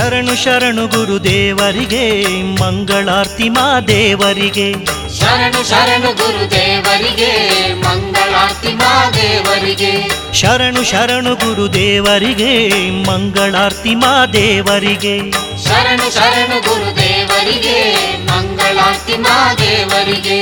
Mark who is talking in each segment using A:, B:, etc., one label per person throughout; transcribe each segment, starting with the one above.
A: ಶರಣು ಶರಣು ಗುರುದೇವರಿಗೆ ಮಂಗಳಾರ್ತಿ ಮಾದೇವರಿಗೆ
B: ಶರಣು ಶರಣು ಗುರುದೇವರಿಗೆ ಮಂಗಳಾರತಿ ಮಾದೇವರಿಗೆ
A: ಶರಣು ಶರಣು ಗುರುದೇವರಿಗೆ ಮಂಗಳಾರ್ತಿ ಮಾದೇವರಿಗೆ
B: ಶರಣು ಶರಣು ಗುರುದೇವರಿಗೆ ಮಂಗಳಾರತಿ ಮಾದೇವರಿಗೆ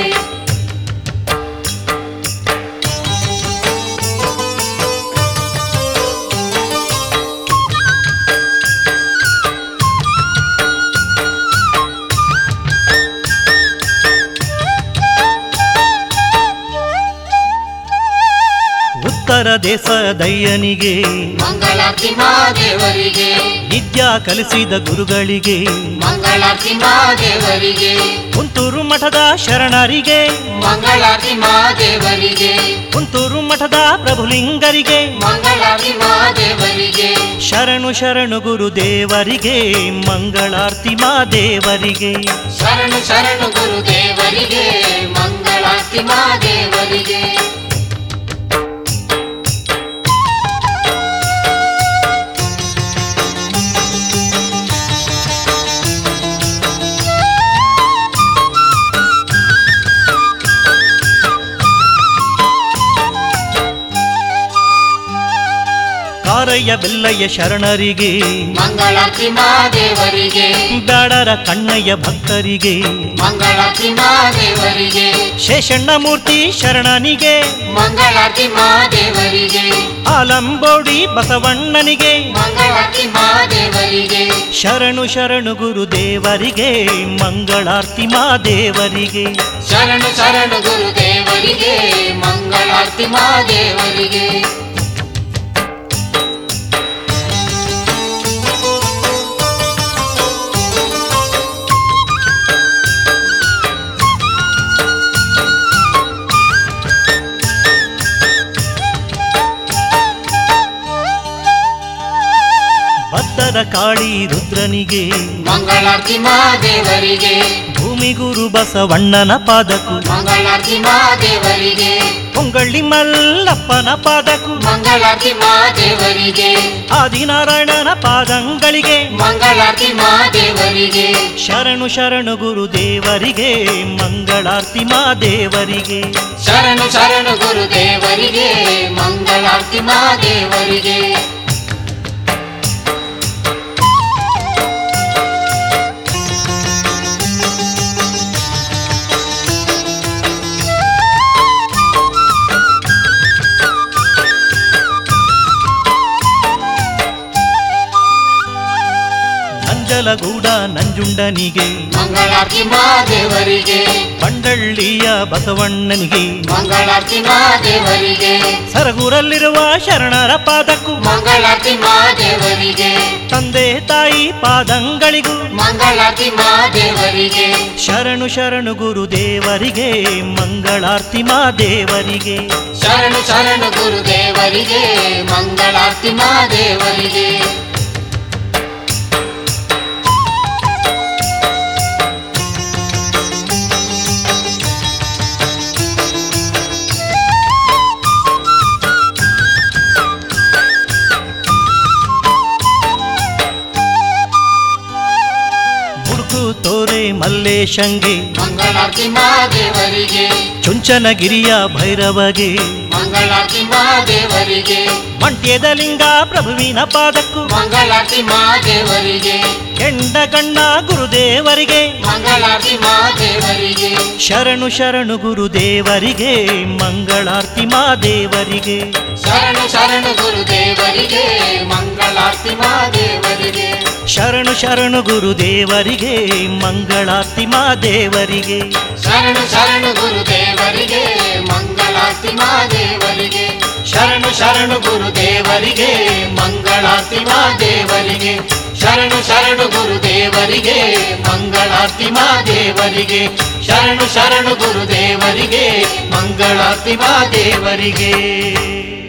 A: ಉತ್ತರ ದೇಶದಯ್ಯನಿಗೆ
B: ಮಂಗಳಾರತಿ ಮಾದೇವರಿಗೆ
A: ವಿದ್ಯಾ ಕಲಿಸಿದ ಗುರುಗಳಿಗೆ
B: ಮಂಗಳಾರತಿ ಮಾದೇವರಿಗೆ
A: ಕುಂತೂರು ಮಠದ ಶರಣರಿಗೆ
B: ಮಂಗಳಾರತಿ ಮಾದೇವರಿಗೆ
A: ಕುಂತೂರು ಮಠದ ಪ್ರಭುಲಿಂಗರಿಗೆ
B: ಮಂಗಳಾರತಿ ಮಾದೇವರಿಗೆ
A: ಶರಣು ಶರಣು ಗುರುದೇವರಿಗೆ ಮಂಗಳಾರ್ತಿ ಮಾದೇವರಿಗೆ
B: ಶರಣು ಶರಣು ಗುರುದೇವರಿಗೆ ಮಂಗಳಾರತಿ ಮಾದೇವರಿಗೆ
A: ಕಾರಯ್ಯ ಬೆಲ್ಲಯ್ಯ ಶರಣರಿಗೆ
B: ಮಂಗಳಾರತಿ ಮಾದೇವರಿಗೆ
A: ಬ್ಯಾಡರ ಕಣ್ಣಯ್ಯ ಭಕ್ತರಿಗೆ
B: ಮಂಗಳಾರತಿ ಮಾದೇವರಿಗೆ
A: ಶೇಷಣ್ಣ ಮೂರ್ತಿ ಶರಣನಿಗೆ
B: ಮಂಗಳಾರತಿ ಮಾದೇವರಿಗೆ
A: ಆಲಂಬೋಡಿ ಬಸವಣ್ಣನಿಗೆ
B: ಮಂಗಳಾರತಿ ಮಾದೇವರಿಗೆ
A: ಶರಣು ಶರಣು ಗುರುದೇವರಿಗೆ ಮಂಗಳಾರ್ತಿ ಮಾದೇವರಿಗೆ
B: ಶರಣು ಶರಣು ಗುರುದೇವರಿಗೆ ಮಂಗಳಾರತಿ ಮಾದೇವರಿಗೆ
A: ಭತ್ತದ ಕಾಳಿ ರುದ್ರನಿಗೆ
B: ಮಂಗಳಾರತಿ ಮಾದೇವರಿಗೆ
A: ಭೂಮಿ ಗುರು ಬಸವಣ್ಣನ ಪಾದಕು
B: ಮಂಗಳಾರತಿ ಮಾದೇವರಿಗೆ
A: ಪೊಂಗಳ್ಳಿ ಮಲ್ಲಪ್ಪನ ಪಾದಕು
B: ಮಂಗಳಾರತಿ ಮಾದೇವರಿಗೆ
A: ಆದಿನಾರಾಯಣನ ಪಾದಂಗಳಿಗೆ
B: ಮಂಗಳಾರತಿ ಮಾದೇವರಿಗೆ
A: ಶರಣು ಶರಣು ಗುರುದೇವರಿಗೆ ಮಂಗಳಾರ್ತಿ ಮಾದೇವರಿಗೆ
B: ಶರಣು ಶರಣು ಗುರುದೇವರಿಗೆ ಮಂಗಳಾರತಿ ಮಾದೇವರಿಗೆ
A: ನಂಜಲಗೂಡ ನಂಜುಂಡನಿಗೆ
B: ಮಂಗಳಾರತಿ ಮಾದೇವರಿಗೆ
A: ಬಂಡಳ್ಳಿಯ ಬಸವಣ್ಣನಿಗೆ
B: ಮಂಗಳಾರತಿ ಮಾದೇವರಿಗೆ
A: ಸರಗೂರಲ್ಲಿರುವ ಶರಣರ ಪಾದಕ್ಕೂ
B: ಮಂಗಳಾರತಿ ಮಾದೇವರಿಗೆ
A: ತಂದೆ ತಾಯಿ ಪಾದಂಗಳಿಗೂ
B: ಮಂಗಳಾರತಿ ಮಾದೇವರಿಗೆ
A: ಶರಣು ಶರಣು ಗುರುದೇವರಿಗೆ ಮಂಗಳಾರ್ತಿ ಮಾದೇವರಿಗೆ
B: ಶರಣು ಶರಣು ಗುರುದೇವರಿಗೆ ಮಂಗಳಾರತಿ ಮಾದೇವರಿಗೆ
A: ಬುಡುಕು ತೋರೆ ಮಲ್ಲೇಶಂಗೆ
B: ಮಂಗಳಾರತಿ ಮಾದೇವರಿಗೆ
A: ಚುಂಚನಗಿರಿಯ ಭೈರವಗೆ
B: ಮಂಗಳಾರತಿ ಮಾದೇವರಿಗೆ
A: ಮಂಟ್ಯದ ಲಿಂಗ ಪ್ರಭುವಿನ ಪಾದಕ್ಕೂ
B: ಮಂಗಳಾರತಿ ಮಾದೇವರಿಗೆ
A: ಕೆಂಡಗಣ್ಣ ಗುರುದೇವರಿಗೆ
B: ಮಂಗಳಾರತಿ ಮಾದೇವರಿಗೆ
A: ಶರಣು ಶರಣು ಗುರುದೇವರಿಗೆ ಮಂಗಳಾರ್ತಿ ಮಾದೇವರಿಗೆ
B: ಶರಣು ಶರಣು ಗುರುದೇವರಿಗೆ ಮಂಗಳಾರತಿ ಮಾದೇವರಿಗೆ
A: ಶರಣು ಶರಣು ಗುರುದೇವರಿಗೆ ಮಂಗಳಾರ್ತಿ ಮಾದೇವರಿಗೆ
B: ಶರಣು ಶರಣು ಗುರುದೇವರಿಗೆ ಮಂಗಳಾರತಿ ಮಾದೇವರಿಗೆ ಶರಣು ಶರಣು ಗುರುದೇವರಿಗೆ ಮಂಗಳಾರತಿ ಮಾದೇವರಿಗೆ ಶರಣು ಶರಣು ಗುರುದೇವರಿಗೆ ಮಂಗಳಾರತಿ ಮಾದೇವರಿಗೆ ಶರಣು ಶರಣು ಗುರುದೇವರಿಗೆ ಮಂಗಳಾರತಿ ಮಾದೇವರಿಗೆ